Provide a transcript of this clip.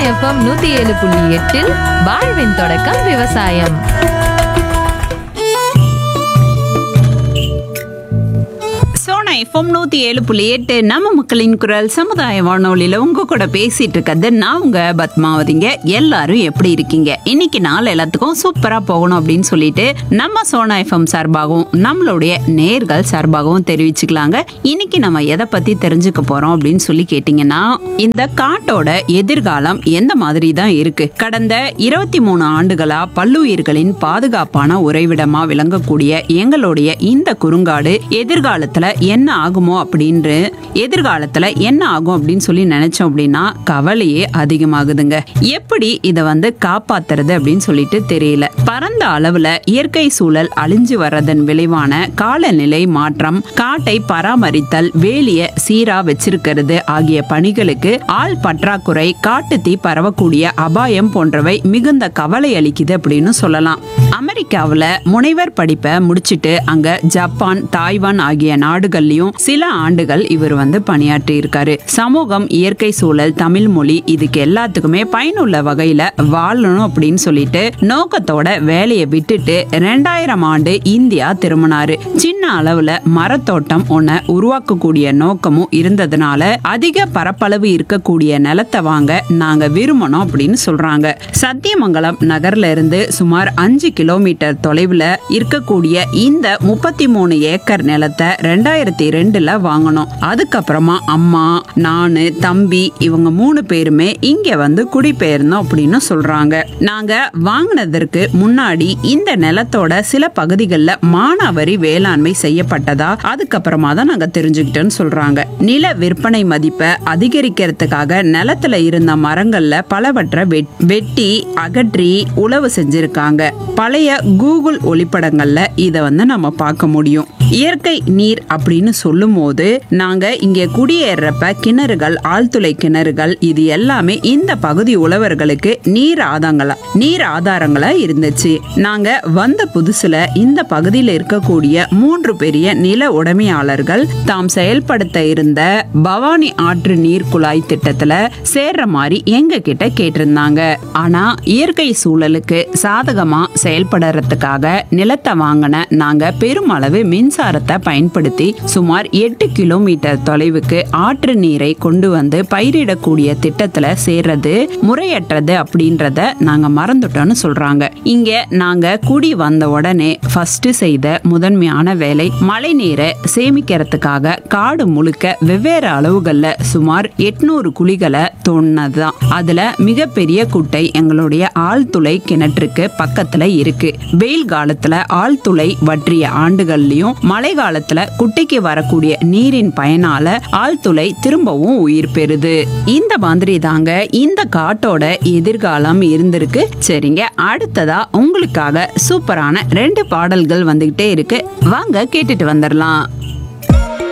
FM நூத்தி ஏழு புள்ளி எட்டில் வாழ்வின் தொடக்கம் விவசாயம் சோனா எஃப்எம் நூத்தி ஏழு புள்ளி எட்டு நம்ம மக்களின் குரல் சமுதாய வானொலியில உங்க கூட பேசிட்டு இருக்கிறது நான் உங்க பத்மாவதிங்க எல்லாரும் எப்படி இருக்கீங்க இன்னைக்கு நாள் எல்லாத்துக்கும் சூப்பரா போகணும் அப்படின்னு சொல்லிட்டு நம்ம சோனா எஃப்எம் சார்பாகவும் நம்மளுடைய நேர்கள் சார்பாகவும் தெரிவிச்சுக்கலாங்க இன்னைக்கு நம்ம எதை பத்தி தெரிஞ்சுக்க போறோம் அப்படின்னு சொல்லி கேட்டீங்கன்னா இந்த காட்டோட எதிர்காலம் எந்த மாதிரி தான் இருக்கு கடந்த இருபத்தி மூணு ஆண்டுகளா பல்லுயிர்களின் பாதுகாப்பான உறைவிடமா விளங்கக்கூடிய எங்களுடைய இந்த குறுங்காடு எதிர்காலத்துல என்ன ஆகுமோ அப்படின்னு எதிர்காலத்துல என்ன ஆகும் அப்படின்னு சொல்லி நினைச்சோம் அப்படின்னா கவலையே அதிகமாகுதுங்க எப்படி இதை வந்து காப்பாத்துறது அப்படின்னு சொல்லிட்டு தெரியல பரந்த அளவுல இயற்கை சூழல் அழிஞ்சு வர்றதன் விளைவான காலநிலை மாற்றம் காட்டை பராமரித்தல் வேலிய சீரா வச்சிருக்கிறது ஆகிய பணிகளுக்கு ஆள் பற்றாக்குறை காட்டு தீ பரவக்கூடிய அபாயம் போன்றவை மிகுந்த கவலை அளிக்குது அப்படின்னு சொல்லலாம் அமெரிக்காவுல முனைவர் படிப்பை முடிச்சிட்டு அங்க ஜப்பான் தாய்வான் ஆகிய நாடுகள்லயும் சில ஆண்டுகள் இவர் வந்து பணியாற்றி இருக்காரு சமூகம் இயற்கை சூழல் தமிழ் மொழி இதுக்கு எல்லாத்துக்குமே பயனுள்ள வகையில வாழணும் அப்படின்னு சொல்லிட்டு நோக்கத்தோட வேலையை விட்டுட்டு ரெண்டாயிரம் ஆண்டு இந்தியா திரும்பினாரு சின்ன அளவுல மரத்தோட்டம் ஒன்ன உருவாக்கக்கூடிய நோக்கமும் இருந்ததுனால அதிக பரப்பளவு இருக்கக்கூடிய நிலத்தை வாங்க நாங்க விரும்பணும் அப்படின்னு சொல்றாங்க சத்தியமங்கலம் நகர்ல இருந்து சுமார் அஞ்சு கிலோமீட்டர் தொலைவுல இருக்கக்கூடிய இந்த முப்பத்தி மூணு ஏக்கர் நிலத்தை ரெண்டாயிரத்தி ரெண்டுல வாங்கணும் அதுக்கப்புறமா அம்மா நானு தம்பி இவங்க மூணு பேருமே இங்க வந்து குடிபெயர்ந்தோம் அப்படின்னு சொல்றாங்க நாங்க வாங்கினதற்கு முன்னாடி இந்த நிலத்தோட சில பகுதிகளில் மானாவரி வேளாண்மை செய்யப்பட்டதா அதுக்கப்புறமா தான் நாங்க தெரிஞ்சுக்கிட்டோன்னு சொல்றாங்க நில விற்பனை மதிப்பை அதிகரிக்கிறதுக்காக நிலத்துல இருந்த மரங்கள்ல பலவற்றை வெட்- வெட்டி அகற்றி உழவு செஞ்சிருக்காங்க பழைய கூகுள் ஒளிப்படங்கள்ல இதை வந்து நம்ம பார்க்க முடியும் இயற்கை நீர் அப்படின்னு சொல்லும் போது நாங்க இங்க குடியேறப்ப கிணறுகள் ஆழ்துளை கிணறுகள் இது எல்லாமே இந்த பகுதி உழவர்களுக்கு நீர் ஆதாங்களா நீர் ஆதாரங்களா இருந்துச்சு நாங்க வந்த புதுசுல இந்த பகுதியில் இருக்கக்கூடிய மூன்று பெரிய நில உடைமையாளர்கள் தாம் செயல்படுத்த இருந்த பவானி ஆற்று நீர் குழாய் திட்டத்துல சேர்ற மாதிரி எங்க கிட்ட கேட்டிருந்தாங்க ஆனா இயற்கை சூழலுக்கு சாதகமா செயல்படுறதுக்காக நிலத்தை வாங்கின நாங்க பெருமளவு மின்சாரத்தை பயன்படுத்தி சுமார் எட்டு கிலோமீட்டர் தொலைவுக்கு ஆற்று நீரை கொண்டு வந்து பயிரிடக்கூடிய திட்டத்துல சேர்றது முறையற்றது அப்படின்றத நாங்க மறந்துட்டோம்னு சொல்றாங்க இங்க நாங்க குடி வந்த உடனே ஃபர்ஸ்ட் செய்த முதன்மையான வேலை மழை நீரை சேமிக்கிறதுக்காக காடு முழுக்க வெவ்வேறு அளவுகள்ல சுமார் எட்நூறு குழிகளை தோண்டினதுதான் அதுல மிகப்பெரிய குட்டை எங்களுடைய ஆழ்துளை கிணற்றுக்கு பக்கத்துல இருக்கு வெயில் காலத்துல ஆழ்துளை வற்றிய ஆண்டுகள்லயும் மழை காலத்துல குட்டைக்கு வரக்கூடிய நீரின் பயனால ஆழ்துளை திரும்பவும் உயிர் பெறுது இந்த மாதிரி தாங்க இந்த காட்டோட எதிர்காலம் இருந்திருக்கு சரிங்க அடுத்ததா உங்களுக்காக சூப்பரான ரெண்டு பாடல்கள் வந்துகிட்டே இருக்கு வாங்க கேட்டுட்டு வந்துடலாம்